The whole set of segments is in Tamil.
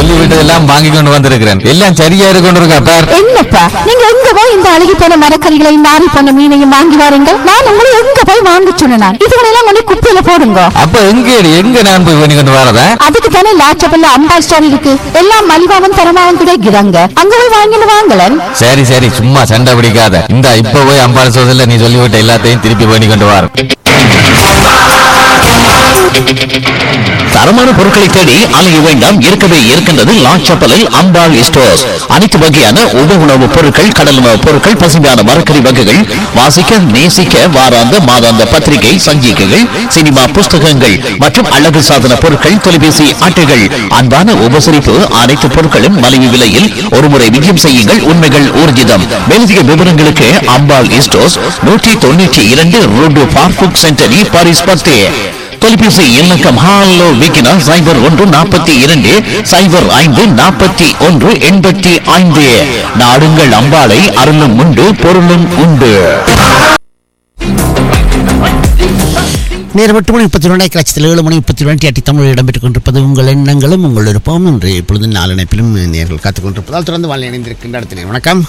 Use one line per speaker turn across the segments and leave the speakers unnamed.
சொல்லி விட்டதெல்லாம் வாங்கி கொண்டு வந்திருக்கிறேன் எல்லாம் சரியா இருக்கு கொண்டு இருக்கா பார்
என்னப்பா நீங்க எங்க போய் இந்த அழுகி போன மரக்கறிகளையும் நாரி போன மீனையும் வாங்கி வாருங்கள் நான் உங்களை எங்க போய் வாங்க சொன்னேன் இதுகளெல்லாம் கொண்டு குப்பையில போடுங்க
அப்ப எங்க எங்க நான் போய் பண்ணி கொண்டு வரதா
அதுக்கு தானே லாச்சபல்ல அம்பா ஸ்டோர் இருக்கு எல்லாம் மலிவாவும் தரமாவும் கிடைக்கிறாங்க அங்க போய் வாங்கிட்டு வாங்கலன்
சரி சரி சும்மா சண்டை பிடிக்காத இந்த இப்ப போய் அம்பாள் சோதல நீ சொல்லிவிட்ட எல்லாத்தையும் திருப்பி பண்ணி கொண்டு வர
தரமான பொருட்களை தேடி அலைய வேண்டாம் இருக்கவே இருக்கின்றது லாச்சப்பலில் அம்பாள் ஸ்டோர்ஸ் அனைத்து வகையான உப உணவுப் பொருட்கள் கடல் உணவுப் பொருட்கள் பசுமையான மரக்கறி வகைகள் வாசிக்க நேசிக்க வாராந்த மாதாந்த பத்திரிகை சஞ்சிகைகள் சினிமா புஸ்தகங்கள் மற்றும் அழகு சாதன பொருட்கள் தொலைபேசி அட்டைகள் அன்பான உபசரிப்பு அனைத்து பொருட்களும் மலிவு விலையில் ஒருமுறை விஜயம் செய்யுங்கள் உண்மைகள் ஊர்ஜிதம் மேலதிக விவரங்களுக்கு அம்பாள் ஸ்டோர்ஸ் நூற்றி தொண்ணூற்றி இரண்டு ரோடு பார்புக் சென்டரி பாரிஸ் பத்தே தொலைபேசி இலக்கம் ஹாலோ விக்கினா சைபர் ஒன்று நாற்பத்தி இரண்டு சைபர் ஐந்து நாற்பத்தி ஒன்று எண்பத்தி ஐந்து நாடுங்கள் அம்பாளை அருளும் உண்டு பொருளும் உண்டு
நேரம் எட்டு மணி முப்பத்தி ரெண்டாயிரத்தி லட்சத்தில் ஏழு மணி முப்பத்தி ரெண்டு அட்டி தமிழ் இடம்பெற்றுக் கொண்டிருப்பது உங்கள் எண்ணங்களும் உங்கள் விருப்பமும் என்று இப்பொழுது நாலனைப்பிலும் நேர்கள் காத்துக் கொண்டிருப்பதால் தொடர்ந்து வாழ் இணைந்திருக்கின்ற அடுத்த வணக்கம்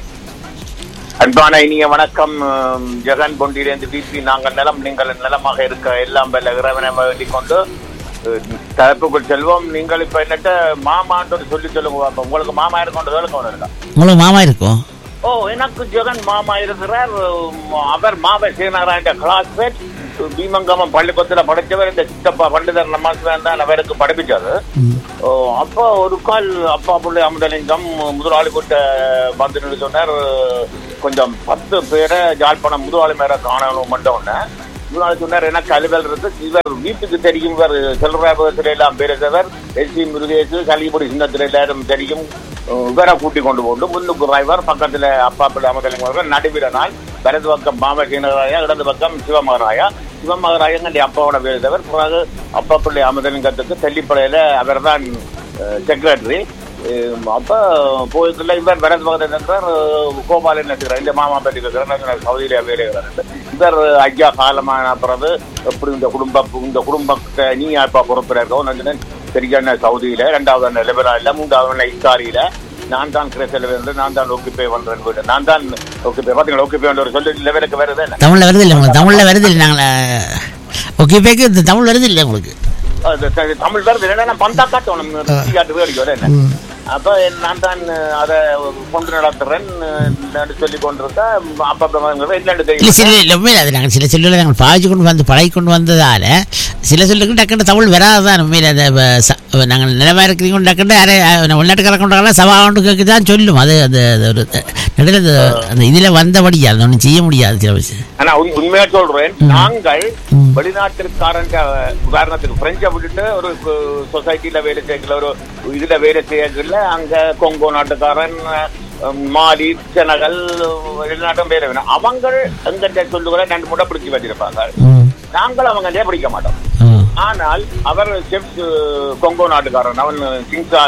அன்பான இனிய வணக்கம் உம், ஜெகன் பொண்டியிலிருந்து பிபி நாங்கள் நலம் நீங்கள் நலமாக இருக்க எல்லாம் வல்ல இறைவனை வேண்டிக் கொண்டு அஹ், தலைப்புக்குள் செல்வோம் நீங்கள் இப்ப என்னட்ட மாமான்னு சொல்லி சொல்லுங்க அப்ப உங்களுக்கு மாமா இருக்கொண்டு சொல்லுங்க ஒண்ணு இருக்கா
உங்களுக்கு மாமா இருக்கும்
ஓ எனக்கு ஜெகன் மாமா இருக்கிறார் உம், அவர் மாவை சீனாராண்ட கிளாஸ்மேட் பீமங்கமம் பள்ளிக்கூடத்துல படிச்சவர் இந்த சித்தப்பா பண்டிதர் நம்மாசிரியர் தான் அவருக்கு படிப்பிச்சாரு ஓ, அப்போ ஒரு கால் அப்பா பிள்ளை அமுதலிங்கம் முதலாளி கூட்ட வந்து நின்னு சொன்னார் கொஞ்சம் பத்து பேரை ஜாழ்ப்பாணம் முதலாளி மேல காணணும் மட்டும் ஒண்ணு முதலாளி சொன்னார் எனக்கு அலுவல் இருக்கு இவர் வீட்டுக்கு தெரியும் இவர் செல்வராபுரத்துல எல்லாம் பேசுறவர் எஸ் சி முருகேசு கலிபுடி சின்னத்துல எல்லாரும் தெரியும் இவரை கூட்டி கொண்டு போட்டு முன்னுக்கு டிரைவர் பக்கத்துல அப்பா பிள்ளை அமுதலிங்கம் அவர்கள் நடுவிரனால் வலது பக்கம் பாமசீனராயா இடது பக்கம் சிவமகராயா சிவமகராயங்க அப்பாவோட பேசுறவர் பிறகு அப்பா பிள்ளை அமுதலிங்கத்துக்கு தெல்லிப்படையில அவர் தான் செக்ரட்டரி அப்ப போயதுல இவர் வரது பக்கத்தில் இருக்கிறார் கோபாலன் இருக்கிறார் இந்த மாமா பற்றி இருக்கிறார் சவுதியில வேலை இருக்கிறார் இவர் ஐயா காலமான பிறகு எப்படி இந்த குடும்ப இந்த குடும்பத்தை நீ அப்பா பொறுப்பிருக்கோம் நான் சரியான சவுதியில ரெண்டாவது லெபனான்ல மூன்றாவது இத்தாலியில நான் தான் கிரேசல் வந்து நான் தான் ஓகே பண்றேன் வீடு நான் தான் ஓகே பாத்தீங்களா ஓகே ஒரு சொல்லி லெவலுக்கு வருது என்ன
தமிழில் வருது இல்லை உங்களுக்கு தமிழில் வருது இல்லை நாங்கள் ஓகே பேக்கு இந்த தமிழ் வருது இல்லை உங்களுக்கு
அது த- தமிழ் வருது இல்லைன்னா நான் பந்தா காட்டணும் காட்டு வேடிக்கை என்ன அப்ப நான் தான் அதை கொண்டு நடத்துறேன் என்று சொல்லி கொண்டிருக்க அப்பா இல்லைன்னு
இல்லை
தெரியும்
சில இல்லை உண்மையில் அது நாங்கள் சில சொல்லுகளை நாங்கள் பாய்ச்சி கொண்டு வந்து பழகி கொண்டு வந்ததால் சில சொல்லுக்கு டக்குன்னு தமிழ் வராதுதான் உண்மையில் அந்த வ- ச- நாங்கள் நிலமா இருக்கிறீங்க டக்குன்னு யாரே உள்நாட்டுக்கார கொண்டாடலாம் சவா கொண்டு கேட்க தான் சொல்லும் அது அது அது ஒரு நடுவில் அந்த அந்த இதில் வந்தபடியா அது ஒன்றும் செய்ய முடியாது சில விஷயம்
ஆனா உண்- உண்மையா சொல்றேன் நாங்கள் வெளிநாட்டிற்காரன் உதாரணத்துக்கு பிரெஞ்சை விட்டுட்டு ஒரு சொசைட்டில வேலை செய்யல ஒரு இதுல வேலை செய்யல அங்க கொங்கோ நாட்டுக்காரன் அஹ், மாலி செனகல் வெளிநாட்டும் வேலை வேணும் அவங்க எங்கிட்ட சொல்லுகிற ரெண்டு மூட்டை பிடிச்சி வச்சிருப்பாங்க நாங்கள் அவங்க பிடிக்க மாட்டோம் ஆனால் அவர் செஃப் கொங்கோ நாட்டுக்காரன் அவன் கிங்ஸா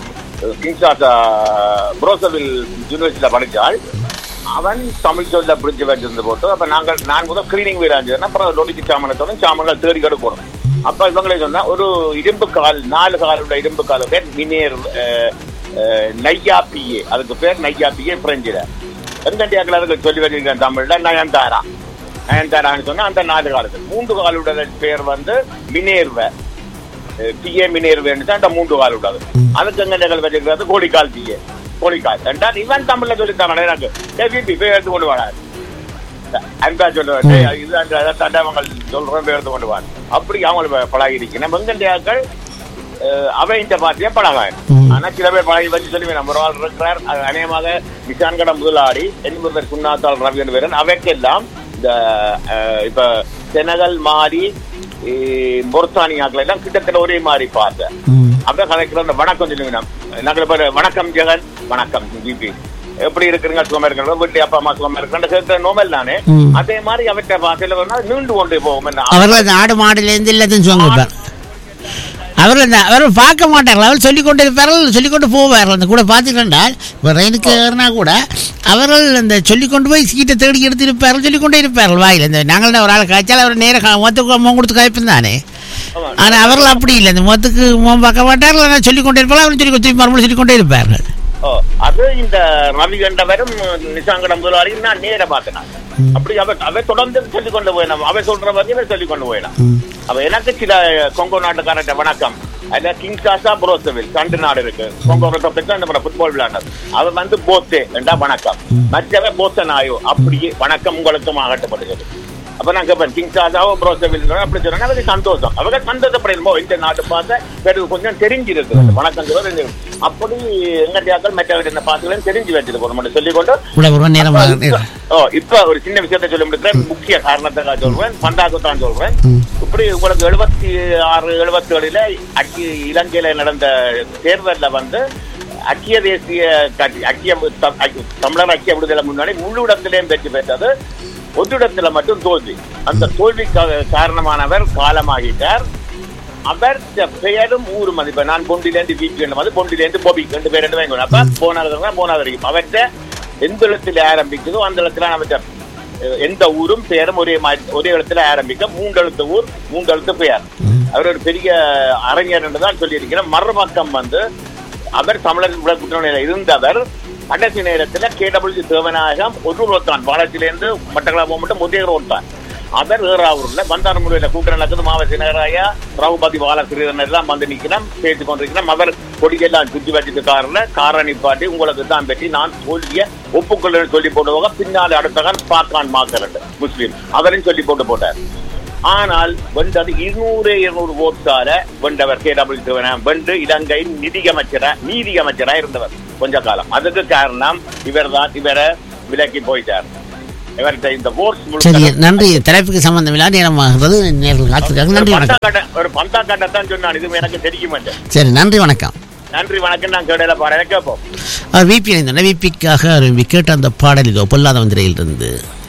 கிங்ஸாசா புரோசவில் யூனிவர்சிட்டியில படிச்சால் அவன் தமிழ் சொல்ல பிடிச்சு வச்சிருந்து போட்டு அப்ப நாங்கள் நான் முதல் கிளீனிங் வீராஞ்சு அப்புறம் லொடிக்கு சாமனத்தோட சாமன்கள் தேடி கெடுக்கணும் அப்ப இவங்களே சொன்னா ஒரு இரும்பு கால் நாலு காலுள்ள இரும்பு கால் பேர் மினேர் நையா பிஏ அதுக்கு பேர் நையா பிஏ பிரெஞ்சில எந்த அதுக்கு சொல்லி வச்சிருக்கேன் தமிழ்ல நயன்தாரா நயன்தாரான்னு சொன்னா அந்த நாலு காலத்து மூன்று காலுடைய பேர் வந்து மினேர்வ பிஏ மினேர்வேன்னு தான் அந்த மூன்று கால் உள்ளது அதுக்கு எங்க நிகழ் வச்சிருக்கிறது கோழிக்கால் பிஏ கோழிக்கால் என்றால் இவன் தமிழ்ல சொல்லி தரானே எனக்கு ஏ பிபி போய் எடுத்து கொண்டு வராது அன்பா சொல்லுவேன் டேய், இது அந்த அதை தாண்டா அவங்க சொல்றேன் போய் எடுத்து கொண்டு வாங்க அப்படி அவங்க பழகி இருக்கணும் வெங்கண்டியாக்கள் அவைன்ற பார்த்தியே பழகாய் ஆனா சில பேர் பழகி வச்சு சொல்லி நம்ம ஒரு ஆள் இருக்கிறார் அது அநேகமாக நிசான் கடை முதலாளி என்பவர் சுண்ணாத்தாள் ரவி என்று பேரன் அவைக்கெல்லாம் இந்த அஹ், இப்ப செனகல் மாறி பொருத்தானி ஆக்கள் எல்லாம் கிட்டத்தட்ட ஒரே மாதிரி பார்த்தேன் அப்படியே கலைக்கிற அந்த வணக்கம் சொல்லுங்க நாங்கள் இப்ப வணக்கம் ஜெகன் வணக்கம் ஜிபி எப்படி இருக்கிறீங்க சுகமா இருக்கிறீங்க வீட்டுல அப்பா அம்மா சுகமா இருக்கிற கேட்கிற நோமல் தானே அதே மாதிரி அவற்றை பாசையில வேணா நீண்டு கொண்டு போகும் என்ன
அவர்கள் அந்த ஆடு மாடுலேருந்து எல்லாத்தையும் சொல்லுவாங்க அவர்கள் அந்த அவர்கள் பார்க்க மாட்டார்கள் அவர் சொல்லிக் கொண்டு இருப்பார்கள் சொல்லிக் கொண்டு போவார்கள் அந்த கூட பார்த்துக்கிட்டால் இப்போ ரயிலுக்கு ஏறினா கூட அவர்கள் அந்த சொல்லிக் கொண்டு போய் சீட்டை தேடி எடுத்து இருப்பார்கள் சொல்லிக் கொண்டே இருப்பார்கள் வாயில் இந்த நாங்கள் ஒரு ஆள் காய்ச்சால் அவர் நேரம் மொத்த கொடுத்து காய்ப்பும் தானே
ஆமா.
ஆனா அவர்கள் அப்படி இல்லை இந்த முகத்துக்கு முகம் பார்க்க மாட்டார்கள் ஆனால் சொல்லிக் கொண்டே இருப்பார்கள் அவர்கள் சொல்லி திருப்பி மறுபடியும் சொல்லிக் கொண்டே இருப்பார்கள்
ஓ, அது இந்த ரவி கண்டவரும் நிசாங்கடம் முதலாளியும் நான் நேர பார்த்தேன் அப்படி அவ அவ தொடர்ந்து சொல்லிக் கொண்டு போயிடலாம் அவ சொல்ற பத்தி சொல்லிக் கொண்டு போயிடலாம் அவ எனக்கு சில கொங்கோ நாட்டுக்காரர்கிட்ட வணக்கம் அதுல கிங் சாசா புரோசவில் ரெண்டு நாடு இருக்கு கொங்கோ பெற்று அந்த ஃபுட்பால் விளையாடுறது அவர் வந்து போத்தே என்றா வணக்கம் மற்றவ போத்த நாயோ அப்படியே வணக்கம் உங்களுக்கும் ஆகட்டப்படுகிறது அப்ப நான் கேட்பேன் கிங் சாசாவோ புரோசவில் அப்படி சொன்னா அவருக்கு சந்தோஷம் அவங்க சந்தோஷப்படிருப்போம் இந்த நாட்டு பார்த்த பிறகு கொஞ்சம் தெரிஞ்சிருக்கு வணக்கம் சொல்றது அப்படி எங்கட்டியாக்கள் மற்றவர்கள் இந்த பார்த்துகளும் தெரிஞ்சு வச்சிருக்கோம் நம்ம சொல்லிக்கொண்டு
இவ்வளவு ஒரு நேரமாக
ஓ இப்ப ஒரு சின்ன விஷயத்தை சொல்ல முடிக்கிறேன் முக்கிய காரணத்துக்காக சொல்றேன் பந்தாக்குத்தான் சொல்றேன் இப்படி உங்களுக்கு எழுபத்தி ஆறு எழுபத்தி ஏழுல அக்கி இலங்கையில நடந்த தேர்தல்ல வந்து அக்கிய தேசிய கட்சி அக்கிய த- அக்கி- தமிழர் அக்கிய விடுதலை முன்னாடி முழு இடத்திலேயும் வெற்றி பெற்றது ஒரு இடத்துல மட்டும் தோல்வி அந்த தோல்விக்கு காரணமானவர் காலமாகிட்டார் அவர் பெயரும் ஊர் மதிப்பு நான் பொண்டிலேருந்து வீட்டு வந்து பொண்டிலேருந்து பொபி ரெண்டு பேர் ரெண்டு வாங்கணும் அப்ப போனது போனது வரைக்கும் அவர்கிட்ட எந்த இடத்துல ஆரம்பிக்குதோ அந்த இடத்துல நம்ம எந்த ஊரும் பெயரும் ஒரே மாதிரி ஒரே இடத்துல ஆரம்பிக்க மூன்று எழுத்து ஊர் மூன்று எழுத்து பெயர் அவர் ஒரு பெரிய அறிஞர் என்று தான் சொல்லியிருக்கிறேன் மறுபக்கம் வந்து அவர் தமிழர் குற்றநிலையில் இருந்தவர் கடைசி நேரத்துல கே டபிள்யூ தேவநாயகம் ஒரு ஒருத்தான் பாலத்திலிருந்து மட்டக்களப்பு மட்டும் ஒரே ஒருத்தான் அவர் ஏறாவூர்ல பந்தாரமுறையில கூட்டம் நடக்குது மாவட்ட நகராயா ரகுபதி பாலசிறீதன் எல்லாம் வந்து நிக்கிறோம் பேசிக் கொண்டிருக்கிறோம் அவர் கொடியெல்லாம் சுற்றி வச்சுட்டு காரில் காரை நிப்பாட்டி உங்களுக்கு தான் பற்றி நான் தோல்விய ஒப்புக்கொள்ள சொல்லி போடுவாங்க பின்னால் அடுத்தவன் பாத்தான் மாக்கரண்டு முஸ்லீம் அவரையும் சொல்லி போட்டு போட்டார் ஆனால் வென்றது இருநூறு இருநூறு ஓட்டால வென்றவர் கே டபிள்யூ வென்று இலங்கையின் நிதியமைச்சரா நீதி அமைச்சரா இருந்தவர் கொஞ்ச காலம் அதுக்கு காரணம் இவர்தான் இவரை விலக்கி போயிட்டார் இவர்கிட்ட இந்த ஓட்ஸ்
சரி நன்றி தலைப்புக்கு சம்பந்தம் இல்லாத நேரமாகிறது நேர்கள் காத்திருக்காங்க நன்றி வணக்கம்
ஒரு பந்தா கட்ட தான் சொன்னான் இது எனக்கு தெரிய மாட்டேன்
சரி நன்றி வணக்கம்
நன்றி வணக்கம் நான் கேடல பாரு கேட்போம்
விபி இணைந்த விபிக்காக விரும்பி கேட்ட அந்த பாடல் இதோ பொல்லாத மந்திரையிலிருந்து